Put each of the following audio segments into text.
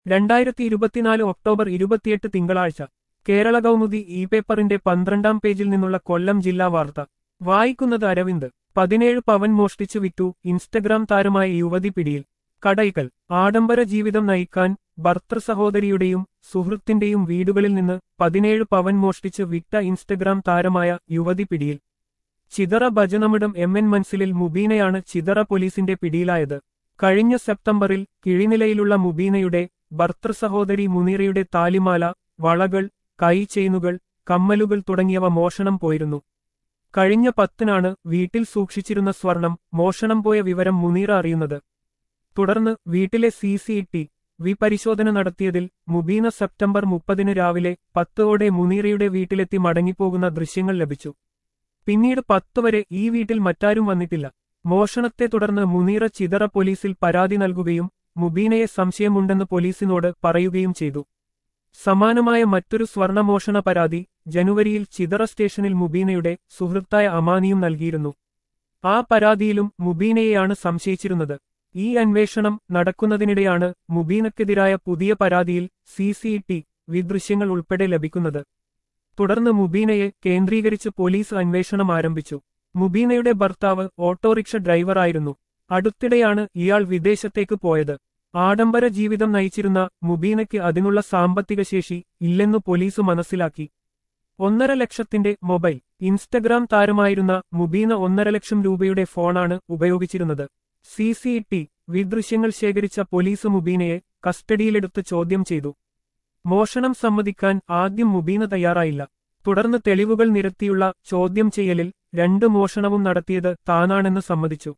രണ്ടായിരത്തി ഇരുപത്തിനാല് ഒക്ടോബർ ഇരുപത്തിയെട്ട് തിങ്കളാഴ്ച കേരള കൗമുദി ഇ പേപ്പറിന്റെ പന്ത്രണ്ടാം പേജിൽ നിന്നുള്ള കൊല്ലം ജില്ലാ വാർത്ത വായിക്കുന്നത് അരവിന്ദ് പതിനേഴ് പവൻ മോഷ്ടിച്ചു വിറ്റു ഇൻസ്റ്റഗ്രാം താരമായ യുവതി പിടിയിൽ കടൈക്കൽ ആഡംബര ജീവിതം നയിക്കാൻ ഭർത്തൃ സഹോദരിയുടെയും സുഹൃത്തിന്റെയും വീടുകളിൽ നിന്ന് പതിനേഴ് പവൻ മോഷ്ടിച്ച് വിറ്റ ഇൻസ്റ്റഗ്രാം താരമായ യുവതി പിടിയിൽ ചിതറ ഭജനമിടം എം എൻ മൻസിലിൽ മുബീനയാണ് ചിതറ പോലീസിന്റെ പിടിയിലായത് കഴിഞ്ഞ സെപ്റ്റംബറിൽ കിഴിനിലയിലുള്ള മുബീനയുടെ ഭർത്തൃ സഹോദരി മുനീറയുടെ താലിമാല വളകൾ കൈ ചെയിനുകൾ കമ്മലുകൾ തുടങ്ങിയവ മോഷണം പോയിരുന്നു കഴിഞ്ഞ പത്തിനാണ് വീട്ടിൽ സൂക്ഷിച്ചിരുന്ന സ്വർണം മോഷണം പോയ വിവരം മുനീറ അറിയുന്നത് തുടർന്ന് വീട്ടിലെ സി സി ടി വി പരിശോധന നടത്തിയതിൽ മുബീന സെപ്റ്റംബർ മുപ്പതിന് രാവിലെ പത്തോടെ മുനീറയുടെ വീട്ടിലെത്തി മടങ്ങിപ്പോകുന്ന ദൃശ്യങ്ങൾ ലഭിച്ചു പിന്നീട് പത്തുവരെ ഈ വീട്ടിൽ മറ്റാരും വന്നിട്ടില്ല മോഷണത്തെ തുടർന്ന് മുനീറ ചിതറ പോലീസിൽ പരാതി നൽകുകയും മുബീനയെ സംശയമുണ്ടെന്ന് പോലീസിനോട് പറയുകയും ചെയ്തു സമാനമായ മറ്റൊരു സ്വർണമോഷണ പരാതി ജനുവരിയിൽ ചിതറ സ്റ്റേഷനിൽ മുബീനയുടെ സുഹൃത്തായ അമാനിയും നൽകിയിരുന്നു ആ പരാതിയിലും മുബീനയെയാണ് സംശയിച്ചിരുന്നത് ഈ അന്വേഷണം നടക്കുന്നതിനിടെയാണ് മുബീനക്കെതിരായ പുതിയ പരാതിയിൽ സി സി ടി വി ദൃശ്യങ്ങൾ ഉൾപ്പെടെ ലഭിക്കുന്നത് തുടർന്ന് മുബീനയെ കേന്ദ്രീകരിച്ച് പോലീസ് അന്വേഷണം ആരംഭിച്ചു മുബീനയുടെ ഭർത്താവ് ഓട്ടോറിക്ഷ ഡ്രൈവറായിരുന്നു അടുത്തിടെയാണ് ഇയാൾ വിദേശത്തേക്ക് പോയത് ആഡംബര ജീവിതം നയിച്ചിരുന്ന മുബീനയ്ക്ക് അതിനുള്ള സാമ്പത്തിക ശേഷി ഇല്ലെന്നു പോലീസ് മനസ്സിലാക്കി ഒന്നര ലക്ഷത്തിന്റെ മൊബൈൽ ഇൻസ്റ്റഗ്രാം താരമായിരുന്ന മുബീന ഒന്നര ലക്ഷം രൂപയുടെ ഫോണാണ് ഉപയോഗിച്ചിരുന്നത് സി സി ടി വി ദൃശ്യങ്ങൾ ശേഖരിച്ച പോലീസ് മുബീനയെ കസ്റ്റഡിയിലെടുത്ത് ചോദ്യം ചെയ്തു മോഷണം സമ്മതിക്കാൻ ആദ്യം മുബീന തയ്യാറായില്ല തുടർന്ന് തെളിവുകൾ നിരത്തിയുള്ള ചോദ്യം ചെയ്യലിൽ രണ്ട് മോഷണവും നടത്തിയത് താനാണെന്ന് സമ്മതിച്ചു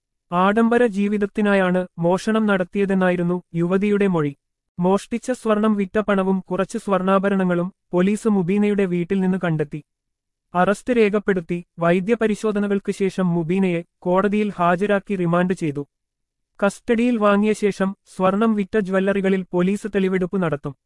ആഡംബര ജീവിതത്തിനായാണ് മോഷണം നടത്തിയതെന്നായിരുന്നു യുവതിയുടെ മൊഴി മോഷ്ടിച്ച സ്വർണം വിറ്റ പണവും കുറച്ച് സ്വർണ്ണാഭരണങ്ങളും പോലീസ് മുബീനയുടെ വീട്ടിൽ നിന്ന് കണ്ടെത്തി അറസ്റ്റ് രേഖപ്പെടുത്തി വൈദ്യപരിശോധനകൾക്ക് ശേഷം മുബീനയെ കോടതിയിൽ ഹാജരാക്കി റിമാൻഡ് ചെയ്തു കസ്റ്റഡിയിൽ വാങ്ങിയ ശേഷം സ്വർണം വിറ്റ ജ്വല്ലറികളിൽ പോലീസ് തെളിവെടുപ്പ് നടത്തും